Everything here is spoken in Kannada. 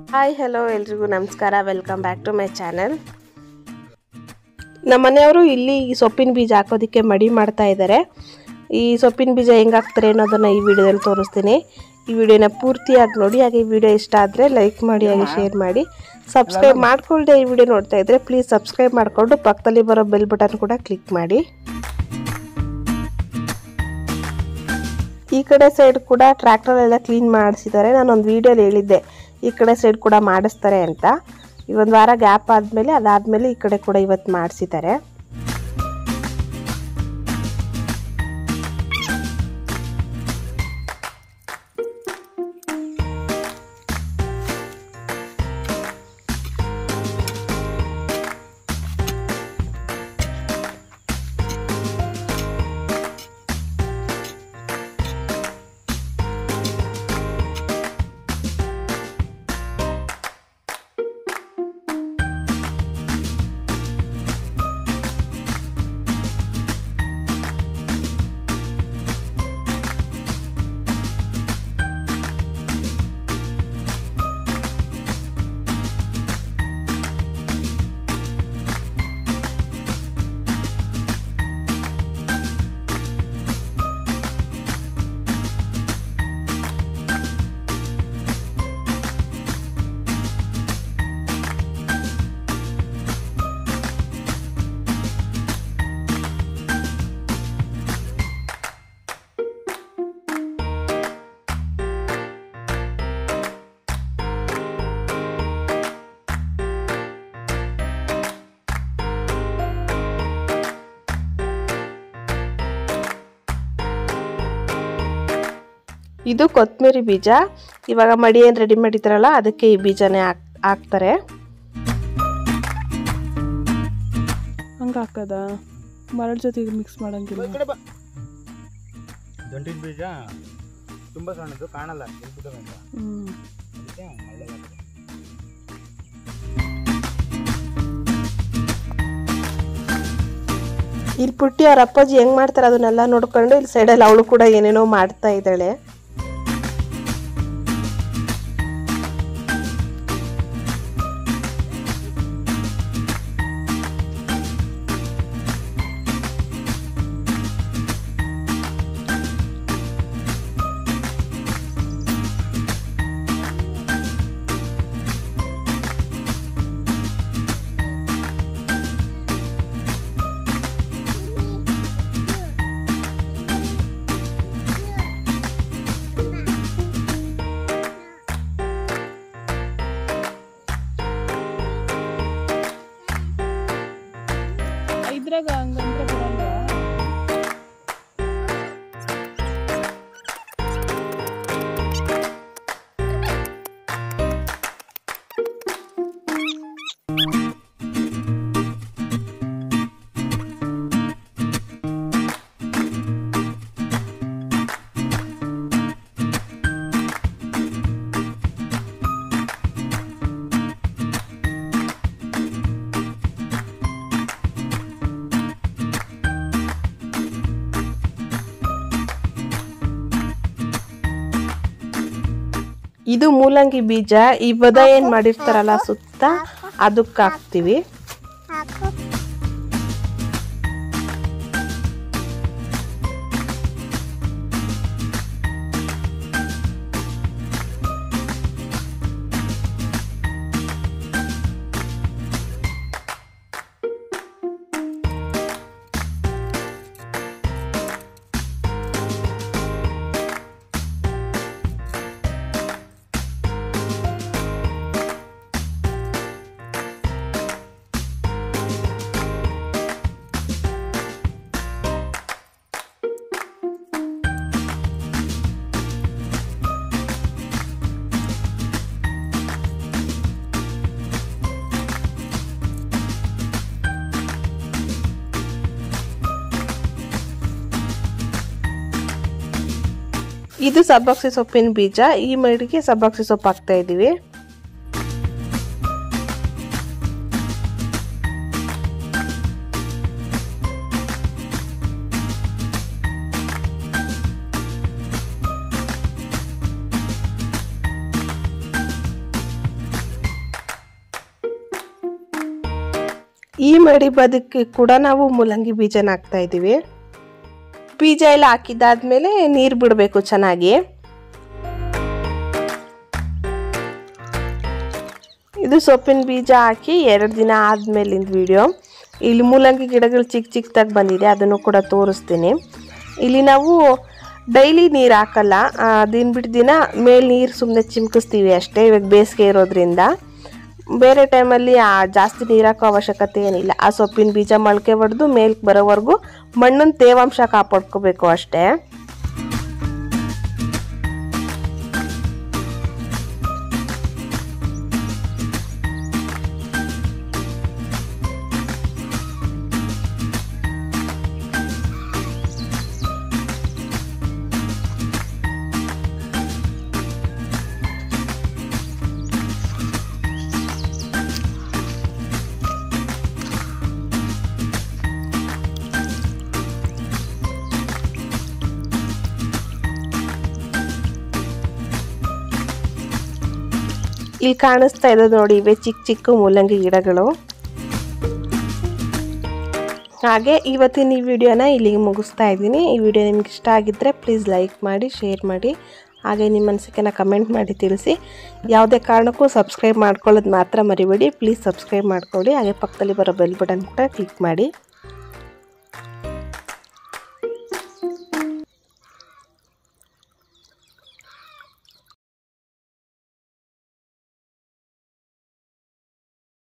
ಹಾಯ್ ಹಲೋ ಎಲ್ರಿಗೂ ನಮಸ್ಕಾರ welcome back to my channel ನಮ್ಮ ಮನೆಯವರು ಇಲ್ಲಿ ಈ ಸೊಪ್ಪಿನ ಬೀಜ ಹಾಕೋದಕ್ಕೆ ಮಡಿ ಮಾಡ್ತಾ ಇದ್ದಾರೆ ಈ ಸೊಪ್ಪಿನ ಬೀಜ ಹೆಂಗೆ ಹಾಕ್ತಾರೆ ಅನ್ನೋದನ್ನು ಈ ವಿಡಿಯೋದಲ್ಲಿ ತೋರಿಸ್ತೀನಿ ಈ ವಿಡಿಯೋನ ಪೂರ್ತಿಯಾಗಿ ನೋಡಿ ಹಾಗೆ ಈ ವಿಡಿಯೋ ಇಷ್ಟ ಆದರೆ ಲೈಕ್ ಮಾಡಿ ಹಾಗೆ ಶೇರ್ ಮಾಡಿ ಸಬ್ಸ್ಕ್ರೈಬ್ ಮಾಡ್ಕೊಳ್ಳದೆ ಈ ವಿಡಿಯೋ ನೋಡ್ತಾ ಇದ್ದರೆ ಪ್ಲೀಸ್ ಸಬ್ಸ್ಕ್ರೈಬ್ ಮಾಡಿಕೊಂಡು ಪಕ್ಕದಲ್ಲಿ ಬರೋ ಬೆಲ್ ಬಟನ್ ಕೂಡ ಕ್ಲಿಕ್ ಮಾಡಿ ಈ ಕಡೆ ಸೈಡ್ ಕೂಡ ಟ್ರ್ಯಾಕ್ಟರ್ ಎಲ್ಲ ಕ್ಲೀನ್ ಮಾಡಿಸಿದ್ದಾರೆ ನಾನೊಂದು ವೀಡಿಯೋಲಿ ಹೇಳಿದ್ದೆ ಈ ಕಡೆ ಸೈಡ್ ಕೂಡ ಮಾಡಿಸ್ತಾರೆ ಅಂತ ಈ ಒಂದು ವಾರ ಗ್ಯಾಪ್ ಆದಮೇಲೆ ಅದಾದಮೇಲೆ ಈ ಕಡೆ ಕೂಡ ಇವತ್ತು ಮಾಡಿಸಿದ್ದಾರೆ ಇದು ಕೊತ್ತಂಬರಿ ಬೀಜ ಇವಾಗ ಮಡಿ ಏನು ರೆಡಿ ಮಾಡಿದ್ದಾರಲ್ಲ ಅದಕ್ಕೆ ಈ ಬೀಜನೇ ಹಾಕ್ ಹಾಕ್ತಾರೆ ಹಂಗೆ ಹಾಕದ ಮರಳು ಜೊತೆಗೆ ಮಿಕ್ಸ್ ಮಾಡಂಗಿಲ್ಲ ದಂಟಿನ ಬೀಜ ತುಂಬ ಸಣ್ಣದು ಕಾಣಲ್ಲ ಎಲ್ಬಿಟ್ಟು ಅಂತ ಹ್ಞೂ ಅದಕ್ಕೆ ಒಳ್ಳೆದಾಗ್ತದೆ ಇಲ್ಲಿ ಪುಟ್ಟಿ ಅವ್ರ ಅಪ್ಪಾಜಿ ಹೆಂಗ್ ಮಾಡ್ತಾರೆ ಅದನ್ನೆಲ್ಲ ನೋಡ್ಕೊಂಡು ಇಲ್ಲಿ ಸೈಡಲ್ಲಿ ಅವಳು ಕೂಡ ಏನೇನೋ ಮಾಡ್ತಾ ಇದ್ದಾಳೆ ಇದ್ರಾಗ ಹಂಗಂದ್ರೆ ಬರಲ್ಲ ಇದು ಮೂಲಂಗಿ ಬೀಜ ಈ ಬದ ಏನ್ ಮಾಡಿರ್ತಾರಲ್ಲ ಸುತ್ತ ಅದಕ್ಕೆ ಹಾಕ್ತಿವಿ ಇದು ಸಬ್ಬಕ್ಸಿ ಸೊಪ್ಪಿನ ಬೀಜ ಈ ಮಡಿಗೆ ಸಬ್ಬಕ್ಸಿ ಸೊಪ್ಪು ಹಾಕ್ತಾ ಇದೀವಿ ಈ ಮಡಿ ಬದುಕ್ಕೆ ಕೂಡ ನಾವು ಮೂಲಂಗಿ ಬೀಜನ ಹಾಕ್ತಾ ಇದ್ದೀವಿ ಬೀಜ ಎಲ್ಲ ಹಾಕಿದ್ದಾದ್ಮೇಲೆ ನೀರು ಬಿಡಬೇಕು ಚೆನ್ನಾಗಿ ಇದು ಸೊಪ್ಪಿನ ಬೀಜ ಹಾಕಿ ಎರಡು ದಿನ ಆದಮೇಲಿಂದ ವಿಡಿಯೋ ಇಲ್ಲಿ ಮೂಲಂಗಿ ಗಿಡಗಳು ಚಿಕ್ಕ ಚಿಕ್ಕದಾಗಿ ಬಂದಿದೆ ಅದನ್ನು ಕೂಡ ತೋರಿಸ್ತೀನಿ ಇಲ್ಲಿ ನಾವು ಡೈಲಿ ನೀರು ಹಾಕಲ್ಲ ಆ, ದಿನ ಬಿಟ್ಟು ದಿನ ಮೇಲೆ ನೀರು ಸುಮ್ಮನೆ ಚಿಮ್ಕಿಸ್ತೀವಿ ಅಷ್ಟೇ ಇವಾಗ ಬೇಸಿಗೆ ಇರೋದ್ರಿಂದ ಬೇರೆ ಟೈಮಲ್ಲಿ ಆ ಜಾಸ್ತಿ ನೀರು ಹಾಕೋ ಅವಶ್ಯಕತೆ ಏನಿಲ್ಲ ಆ ಸೊಪ್ಪಿನ ಬೀಜ ಮೊಳಕೆ ಹೊಡೆದು ಮೇಲ್ಗೆ ಬರೋವರೆಗೂ ಮಣ್ಣಿನ ತೇವಾಂಶ ಕಾಪಾಡ್ಕೋಬೇಕು ಅಷ್ಟೇ ಇಲ್ಲಿ ಕಾಣಿಸ್ತಾ ಇರೋದು ನೋಡಿ ಇವೆ ಚಿಕ್ಕ ಚಿಕ್ಕ ಮೂಲಂಗಿ ಗಿಡಗಳು ಹಾಗೆ ಇವತ್ತಿನ ಈ ವಿಡಿಯೋನ ಇಲ್ಲಿಗೆ ಮುಗಿಸ್ತಾ ಇದ್ದೀನಿ ಈ ವಿಡಿಯೋ ನಿಮ್ಗೆ ಇಷ್ಟ ಆಗಿದ್ದರೆ ಪ್ಲೀಸ್ ಲೈಕ್ ಮಾಡಿ ಶೇರ್ ಮಾಡಿ ಹಾಗೆ ನಿಮ್ಮ ಅನಿಸಿಕೆನ ಕಮೆಂಟ್ ಮಾಡಿ ತಿಳಿಸಿ ಯಾವುದೇ ಕಾರಣಕ್ಕೂ ಸಬ್ಸ್ಕ್ರೈಬ್ ಮಾಡ್ಕೊಳ್ಳೋದು ಮಾತ್ರ ಮರಿಬೇಡಿ ಪ್ಲೀಸ್ ಸಬ್ಸ್ಕ್ರೈಬ್ ಮಾಡ್ಕೊಳ್ಳಿ ಹಾಗೆ ಪಕ್ಕದಲ್ಲಿ ಬರೋ ಬೆಲ್ ಬಟನ್ ಕೂಡ ಕ್ಲಿಕ್ ಮಾಡಿ